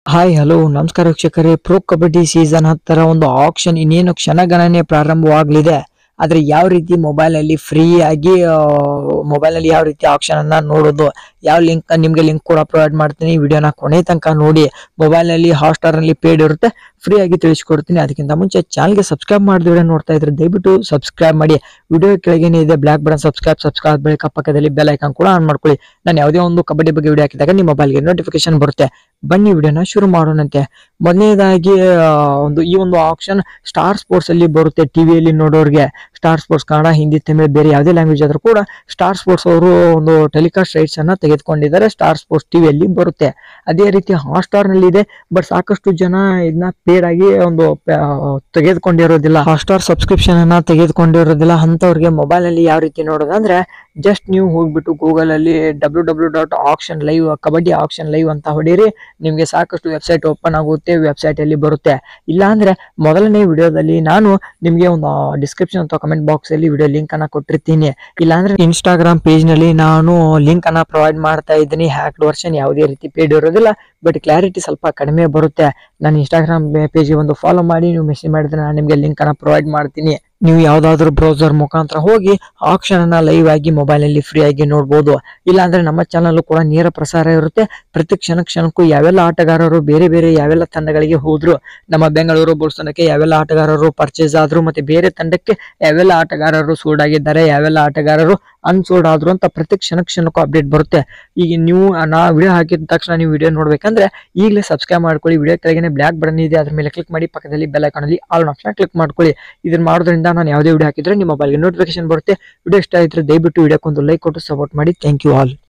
hi hello ನಮಸ್ಕಾರ ವೀಕ್ಷಕರೇ pro kabaddi season ಹತ್ತರ ಒಂದು ಆಕ್ಷನ್ ಇನ್ನೇನು ಕ್ಷಣಗಣನೆ ಪ್ರಾರಂಭವಾಗಲಿದೆ ಆದ್ರೆ ಯಾವ ರೀತಿ ಮೊಬೈಲ್ ಅಲ್ಲಿ ಫ್ರೀ ಆಗಿ ಮೊಬೈಲ್ ಅಲ್ಲಿ ಯಾವ ರೀತಿ ಆಕ್ಷನ್ ಅನ್ನ ನೋಡೋದು ಯಾವ ಲಿಂಕ್ ನಿಮ್ಗೆ ಲಿಂಕ್ ಕೂಡ ಪ್ರೊವೈಡ್ ಮಾಡ್ತೀನಿ ವಿಡಿಯೋನ ಕೊನೆ ತನಕ ನೋಡಿ ಮೊಬೈಲ್ ನಲ್ಲಿ ಹಾಟ್ಸ್ಟಾರ್ ನಲ್ಲಿ ಪೇಡ್ ಇರುತ್ತೆ ಫ್ರೀ ಆಗಿ ತಿಳಿಸ್ಕೊಡ್ತೀನಿ ಅದಕ್ಕಿಂತ ಮುಂಚೆ ಚಾನಲ್ಗೆ ಸಬ್ಸ್ಕ್ರೈಬ್ ಮಾಡಿದ ವಿಡಿಯೋ ನೋಡ್ತಾ ಇದ್ರೆ ದಯವಿಟ್ಟು ಸಬ್ಸ್ಕ್ರೈಬ್ ಮಾಡಿ ವಿಡಿಯೋ ಕೆಳಗೇನೆ ಇದೆ ಬ್ಲಾಕ್ ಬಟನ್ ಸಬ್ಸ್ಕ್ರೈಬ್ ಸಬ್ಸ್ಕ್ರೈಬ್ ಬಳಿಕ ಪಕ್ಕದಲ್ಲಿ ಬೆಲ್ ಐಕಾನ್ ಕೂಡ ಆನ್ ಮಾಡ್ಕೊಳ್ಳಿ ನಾನು ಯಾವುದೇ ಒಂದು ಕಬಡ್ಡಿ ಬಗ್ಗೆ ವಿಡಿಯೋ ಹಾಕಿದಾಗ ನಿಮ್ಮ ಮೊಬೈಲ್ಗೆ ನೋಟಿಫಿಕೇಶನ್ ಬರುತ್ತೆ ಬನ್ನಿ ವಿಡಿಯೋನ ಶುರು ಮಾಡೋಣಂತೆ ಮೊದಲನೇದಾಗಿ ಆ, ಒಂದು ಈ ಒಂದು ಆಪ್ಷನ್ ಸ್ಟಾರ್ ಸ್ಪೋರ್ಟ್ಸ್ ಅಲ್ಲಿ ಬರುತ್ತೆ ಟಿವಿಯಲ್ಲಿ ನೋಡೋರಿಗೆ ಸ್ಟಾರ್ ಸ್ಪೋರ್ಟ್ಸ್ ಕನ್ನಡ ಹಿಂದಿ ತಮಿಳು ಬೇರೆ ಯಾವುದೇ ಲ್ಯಾಂಗ್ವೇಜ್ ಆದ್ರೂ ಕೂಡ ಸ್ಟಾರ್ ಸ್ಪೋರ್ಟ್ಸ್ ಅವರು ಒಂದು ಟೆಲಿಕಾಸ್ಟ್ ರೈಟ್ಸ್ ಅನ್ನ ತೆಗೆದುಕೊಂಡಿದ್ದಾರೆ ಸ್ಟಾರ್ ಸ್ಪೋರ್ಟ್ಸ್ ಟಿವಿಯಲ್ಲಿ ಬರುತ್ತೆ ಅದೇ ರೀತಿ ಹಾಟ್ಸ್ಟಾರ್ ನಲ್ಲಿ ಇದೆ ಬಟ್ ಸಾಕಷ್ಟು ಜನ ಇದನ್ನ ಪೇಡ್ ಆಗಿ ಒಂದು ಪ- ತೆಗೆದುಕೊಂಡಿರೋದಿಲ್ಲ ಹಾಟ್ಸ್ಟಾರ್ ಸಬ್ಸ್ಕ್ರಿಪ್ಷನ್ ಅನ್ನ ತೆಗೆದುಕೊಂಡಿರೋದಿಲ್ಲ ಅಂತವ್ರಿಗೆ ಮೊಬೈಲ್ ಅಲ್ಲಿ ಯಾವ ರೀತಿ ನೋಡೋದಂದ್ರೆ ಜಸ್ಟ್ ನೀವು ಹೋಗ್ಬಿಟ್ಟು ಗೂಗಲ್ ಅಲ್ಲಿ W W dot action live kabaddi action live ಅಂತ ಹೊಡೀರಿ ನಿಮಗೆ ಸಾಕಷ್ಟು ವೆಬ್ಸೈಟ್ ಓಪನ್ ಆಗುತ್ತೆ ವೆಬ್ಸೈಟ್ ಅಲ್ಲಿ ಬರುತ್ತೆ ಇಲ್ಲ ಅಂದ್ರೆ ಮೊದಲನೇ ವಿಡಿಯೋದಲ್ಲಿ ನಾನು ನಿಮಗೆ ಒಂದು ಡಿಸ್ಕ್ರಿಪ್ಷನ್ ಅಥವಾ ಕಮೆಂಟ್ ಬಾಕ್ಸ್ ಅಲ್ಲಿ ವಿಡಿಯೋ ಲಿಂಕ್ ಅನ್ನ ಕೊಟ್ಟಿರ್ತೀನಿ ಇಲ್ಲಾಂದ್ರೆ ಇನ್ಸ್ಟಾಗ್ರಾಮ್ ಪೇಜ್ ನಲ್ಲಿ ನಾನು ಲಿಂಕ್ ಅನ್ನ ಪ್ರೊವೈಡ್ ಮಾಡ್ತಾ ಇದ್ದೀನಿ ಹ್ಯಾಕ್ಡ್ ವರ್ಷನ್ ಯಾವುದೇ ರೀತಿ ಪೇಡ್ ಇರೋದಿಲ್ಲ ಬಟ್ ಕ್ಲಾರಿಟಿ ಸ್ವಲ್ಪ ಕಡಿಮೆ ಬರುತ್ತೆ ನಾನು ಇನ್ಸ್ಟಾಗ್ರಾಮ್ ಪೇಜ್ ಒಂದು ಫಾಲೋ ಮಾಡಿ ನೀವು ಮೆಸೇಜ್ ಮಾಡಿದ್ರೆ ನಾನು ನಿಮಗೆ ಲಿಂಕ್ ಅನ್ನ ಪ್ರೊವೈಡ್ ಮಾಡ್ತೀನಿ ನೀವು ಯಾವ್ದಾದ್ರು ಬ್ರೌಸರ್ ಮುಖಾಂತರ ಹೋಗಿ ಆಕ್ಷನ್ ಅನ್ನ ಲೈವ್ ಆಗಿ ಮೊಬೈಲ್ ಅಲ್ಲಿ ಫ್ರೀ ಆಗಿ ನೋಡ್ಬೋದು ಇಲ್ಲಾಂದ್ರೆ ನಮ್ಮ ಚಾನಲ್ ಕೂಡ ನೇರ ಪ್ರಸಾರ ಇರುತ್ತೆ ಪ್ರತಿ ಕ್ಷಣ ಕ್ಷಣಕ್ಕೂ ಯಾವೆಲ್ಲ ಆಟಗಾರರು ಬೇರೆ ಬೇರೆ ಯಾವೆಲ್ಲ ತಂಡಗಳಿಗೆ ಹೋದ್ರು ನಮ್ಮ ಬೆಂಗಳೂರು ಬುಲ್ಸ್ ತಂಡಕ್ಕೆ ಯಾವೆಲ್ಲ ಆಟಗಾರರು ಪರ್ಚೇಸ್ ಆದ್ರು ಮತ್ತೆ ಬೇರೆ ತಂಡಕ್ಕೆ ಯಾವೆಲ್ಲ ಆಟಗಾರರು ಸೋಲ್ಡ್ ಆಗಿದ್ದಾರೆ ಯಾವೆಲ್ಲ ಆಟಗಾರರು ಅನ್ಸೋಲ್ಡ್ ಆದ್ರು ಅಂತ ಪ್ರತಿ ಕ್ಷಣ ಕ್ಷಣಕ್ಕೂ ಅಪ್ಡೇಟ್ ಬರುತ್ತೆ ಈಗ ನೀವು ನಾ ವಿಡಿಯೋ ಹಾಕಿದ ತಕ್ಷಣ ನೀವು ವಿಡಿಯೋ ನೋಡ್ಬೇಕಂದ್ರೆ ಈಗಲೇ ಸಬ್ಸ್ಕ್ರೈಬ್ ಮಾಡ್ಕೊಳ್ಳಿ ವಿಡಿಯೋ ಕೆಳಗೆ ಬ್ಲಾಕ್ ಬಟನ್ ಇದೆ ಅದ್ರ ಮೇಲೆ ಕ್ಲಿಕ್ ಮಾಡಿ ಪಕ್ಕದಲ್ಲಿ ಬೆಲ್ ಐಕಾನ್ ಅಲ್ಲಿ ಆಲ್ ಆಪ್ಷನ್ ಕ್ಲಿಕ್ ಮಾಡ್ಕೊಳ್ಳಿ ಇದನ್ನ ಮಾಡೋದ್ರಿಂದ ನಾನು ಯಾವುದೇ ವಿಡಿಯೋ ಹಾಕಿದ್ರೆ ನಿಮ್ಮ ಮೊಬೈಲ್ಗೆ ನೋಟಿಫಿಕೇಶನ್ ಬರುತ್ತೆ ವಿಡಿಯೋ ಇಷ್ಟ ಆಯ್ತು ದಯವಿಟ್ಟು ವಿಡಿಯೋಕ್ಕೊಂದು ಲೈಕ್ ಕೊಟ್ಟು ಸಪೋರ್ಟ್ ಮಾಡಿ ಥ್ಯಾಂಕ್ ಯು ಆಲ್